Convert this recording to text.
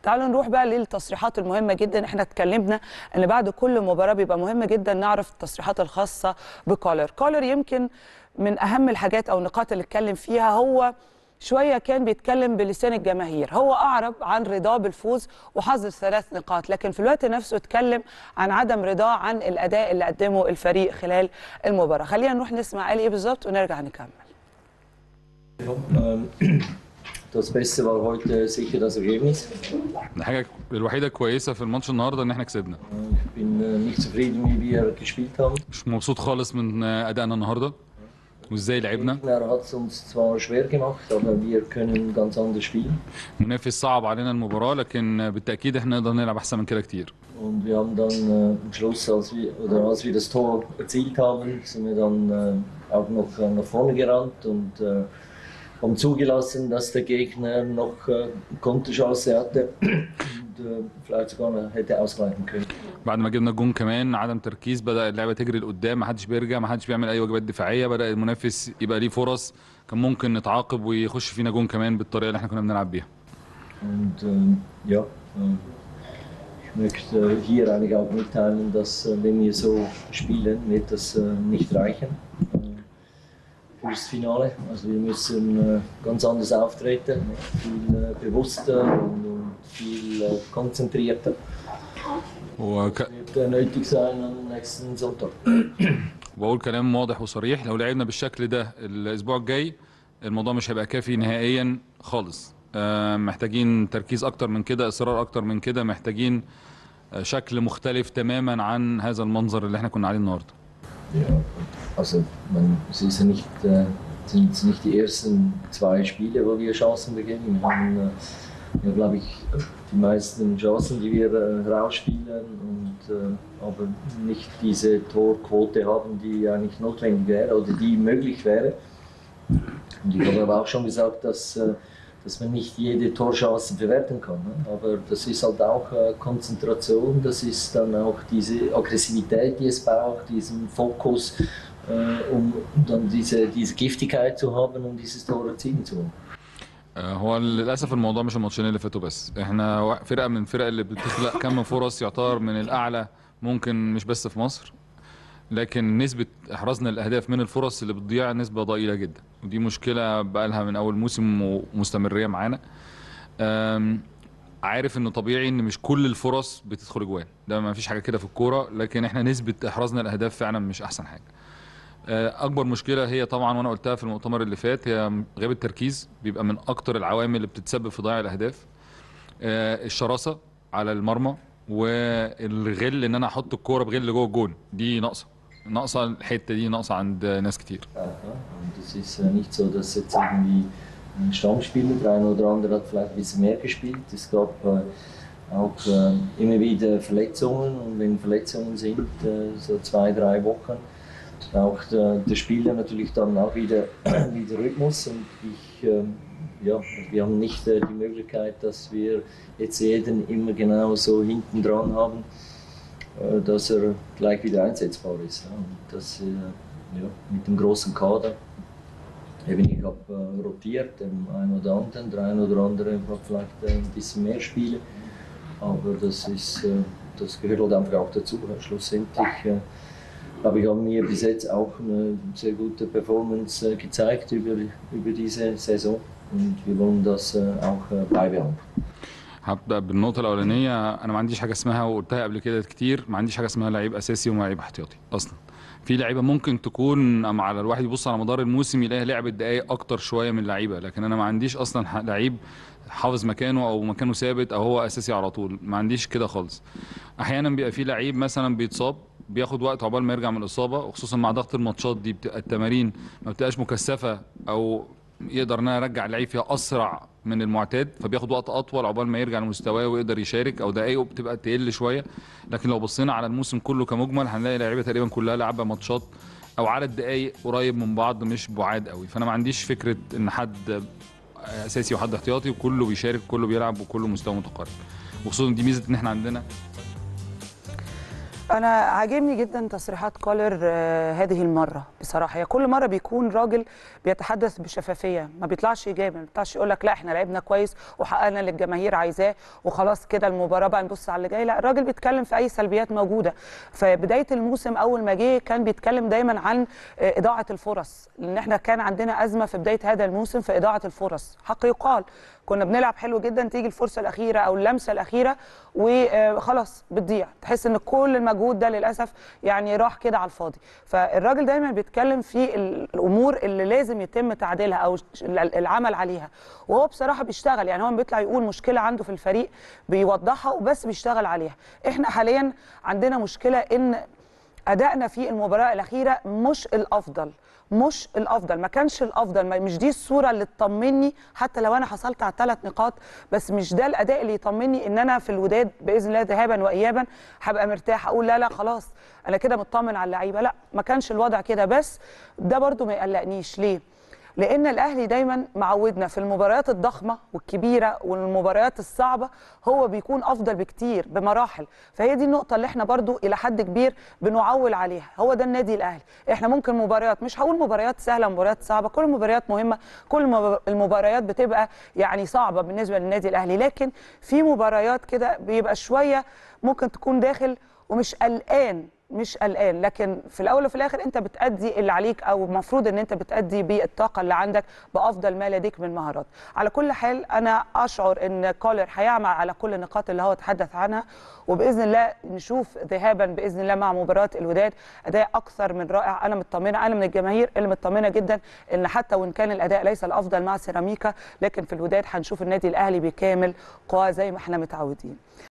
تعالوا نروح بقى للتصريحات المهمه جدا احنا اتكلمنا ان بعد كل مباراه بيبقى مهم جدا نعرف التصريحات الخاصه بكولر كولر يمكن من اهم الحاجات او النقاط اللي اتكلم فيها هو شويه كان بيتكلم بلسان الجماهير هو اعرب عن رضاه بالفوز وحظ ثلاث نقاط لكن في الوقت نفسه اتكلم عن عدم رضاه عن الاداء اللي قدمه الفريق خلال المباراه خلينا نروح نسمع قال ايه بالظبط ونرجع نكمل Das Beste war heute sicher das Ergebnis. الحاجه الوحيده كويسه في الماتش النهارده ان احنا كسبنا Ich bin äh, nicht zufrieden, wie wir gespielt haben. مش مبسوط خالص من ادائنا النهارده وازاي لعبنا Er hat es uns zwar schwer gemacht, aber wir können ganz anders spielen. منافس صعب علينا المباراه لكن بالتاكيد احنا نقدر نلعب احسن من كده كتير Und wir haben dann äh, am Schluss, als wir, oder als wir das Tor erzielt haben, sind wir dann äh, auch noch äh, nach vorne gerannt und äh, haben zugelassen, dass der Gegner noch äh, Konterchance hatte und äh, vielleicht sogar noch hätte ausgleichen können. بعد ما جبنا الجون كمان عدم تركيز بدا اللعبه تجري لقدام ما حدش بيرجع ما حدش بيعمل اي واجبات دفاعيه بدا المنافس يبقى ليه فرص كان ممكن نتعاقب ويخش فينا جون كمان بالطريقه اللي احنا كنا بنلعب بيها Und ähm, ja, ähm, ich möchte hier eigentlich auch mitteilen, dass äh, wenn wir so spielen, wird das äh, nicht reichen äh, fürs Finale. Also wir müssen äh, ganz anders auftreten, viel äh, bewusster und, und viel äh, konzentrierter. هو ك... Wird äh, nötig sein am nächsten Sonntag. بقول كلام واضح وصريح لو لعبنا بالشكل ده الاسبوع الجاي الموضوع مش هيبقى كافي نهائيا خالص آه، محتاجين تركيز اكتر من كده اصرار اكتر من كده محتاجين آه، شكل مختلف تماما عن هذا المنظر اللي احنا كنا عليه النهارده Ja, also man, es ist ja nicht, äh, sind jetzt nicht die ersten zwei Spiele, wo wir Chancen beginnen. Wir haben, äh, ja, glaube ich, die meisten Chancen, die wir äh, rausspielen, und, äh, aber nicht diese Torquote haben, die eigentlich notwendig wäre oder die möglich wäre. Und ich habe aber auch schon gesagt, dass, äh, dass man nicht jede Torchance verwerten kann. Ne? Aber das ist halt auch äh, Konzentration, das ist dann auch diese Aggressivität, die es braucht, diesen Fokus, äh, um dann diese, diese Giftigkeit zu haben, um dieses Tor erzielen zu wollen. آه، هو للاسف الموضوع مش الماتشين اللي فاتوا بس احنا وا- فرقه من الفرق اللي بتخلق كم فرص يعتبر من الاعلى ممكن مش بس في مصر لكن نسبه احرازنا للاهداف من الفرص اللي بتضيع نسبه ضئيله جدا ودي مشكله بقى لها من اول موسم ومستمريه معانا آم، عارف انه طبيعي ان مش كل الفرص بتدخل جوان ده ما فيش حاجه كده في الكوره لكن احنا نسبه احرازنا الاهداف فعلا مش احسن حاجه آه، اكبر مشكله هي طبعا وانا قلتها في المؤتمر اللي فات هي غياب التركيز بيبقى من اكتر العوامل اللي بتتسبب في ضياع الاهداف آه، الشراسه على المرمى والغل ان انا احط الكوره بغل جوه الجون دي ناقصه ناقصه الحته دي ناقصه عند ناس كتير Aha. Und es ist äh, nicht so, dass jetzt irgendwie ein Stammspieler, der eine oder andere hat vielleicht ein bisschen mehr gespielt. Es gab äh, auch äh, immer wieder Verletzungen und wenn Verletzungen sind, äh, so zwei, drei Wochen, braucht äh, der Spieler natürlich dann auch wieder, wieder Rhythmus und ich, ähm, ja, wir haben nicht äh, die Möglichkeit, dass wir jetzt jeden immer genau so hinten dran haben, äh, dass er gleich wieder einsetzbar ist. Ja. Und das äh, ja, mit dem großen Kader. Eben, ich habe äh, rotiert, dem einen oder anderen, der eine oder andere hat vielleicht äh, ein bisschen mehr Spiele, aber das, ist, äh, das gehört halt einfach auch dazu. Schlussendlich äh, glaube ich, haben wir bis jetzt auch eine sehr gute Performance äh, gezeigt über, über diese Saison und wir wollen das äh, auch äh, beibehalten. هبدا بالنقطه الاولانيه انا ما عنديش حاجه اسمها وقلتها قبل كده كتير ما عنديش حاجه اسمها لعيب اساسي ولاعيب احتياطي اصلا في لعيبه ممكن تكون اما على الواحد يبص على مدار الموسم يلاقي لعبت دقائق اكتر شويه من لعيبه لكن انا ما عنديش اصلا ح- لعيب حافظ مكانه او مكانه ثابت او هو اساسي على طول ما عنديش كده خالص احيانا بيبقى في لعيب مثلا بيتصاب بياخد وقت عقبال ما يرجع من الاصابه وخصوصا مع ضغط الماتشات دي بتبقى التمارين ما بتبقاش مكثفه او يقدر ان انا ارجع اللعيب فيها اسرع من المعتاد فبياخد وقت اطول عقبال ما يرجع لمستواه ويقدر يشارك او دقايقه بتبقى تقل شويه لكن لو بصينا على الموسم كله كمجمل هنلاقي لعيبه تقريبا كلها لعبه ماتشات او عدد دقايق قريب من بعض مش بعاد قوي فانا ما عنديش فكره ان حد اساسي وحد احتياطي وكله بيشارك وكله بيلعب وكله مستوى متقارب وخصوصا دي ميزه ان احنا عندنا انا عاجبني جدا تصريحات كولر آه، هذه المره بصراحه هي كل مره بيكون راجل بيتحدث بشفافيه ما بيطلعش ايجابي ما بيطلعش يقول لك لا احنا لعبنا كويس وحققنا اللي الجماهير عايزاه وخلاص كده المباراه بقى نبص على اللي جاي لا الراجل بيتكلم في اي سلبيات موجوده فبدايه الموسم اول ما جه كان بيتكلم دايما عن آه، اضاعه الفرص لان احنا كان عندنا ازمه في بدايه هذا الموسم في اضاعه الفرص حق يقال كنا بنلعب حلو جدا تيجي الفرصه الاخيره او اللمسه الاخيره وخلاص بتضيع تحس ان كل المجهود ده للاسف يعني راح كده على الفاضي فالراجل دايما بيتكلم في الامور اللي لازم يتم تعديلها او العمل عليها وهو بصراحه بيشتغل يعني هو بيطلع يقول مشكله عنده في الفريق بيوضحها وبس بيشتغل عليها احنا حاليا عندنا مشكله ان ادائنا في المباراه الاخيره مش الافضل مش الافضل ما كانش الافضل ما- مش دي الصوره اللي تطمني حتى لو انا حصلت على ثلاث نقاط بس مش ده الاداء اللي يطمني ان انا في الوداد باذن الله ذهابا وايابا هبقى مرتاح اقول لا لا خلاص انا كده مطمن على اللعيبه لا ما كانش الوضع كده بس ده برضو ما يقلقنيش ليه لان الاهلي دايما معودنا في المباريات الضخمه والكبيره والمباريات الصعبه هو بيكون افضل بكتير بمراحل فهي دي النقطه اللي احنا برضو الى حد كبير بنعول عليها هو ده النادي الاهلي احنا ممكن مباريات مش هقول مباريات سهله مباريات صعبه كل المباريات مهمه كل المب- المباريات بتبقى يعني صعبه بالنسبه للنادي الاهلي لكن في مباريات كده بيبقى شويه ممكن تكون داخل ومش قلقان مش قلقان لكن في الاول وفي الاخر انت بتادي اللي عليك او المفروض ان انت بتادي بالطاقه اللي عندك بافضل ما لديك من مهارات على كل حال انا اشعر ان كولر هيعمل على كل النقاط اللي هو تحدث عنها وباذن الله نشوف ذهابا باذن الله مع مباراه الوداد اداء اكثر من رائع انا مطمنه انا من الجماهير اللي مطمنه جدا ان حتى وان كان الاداء ليس الافضل مع سيراميكا لكن في الوداد هنشوف النادي الاهلي بكامل قواه زي ما احنا متعودين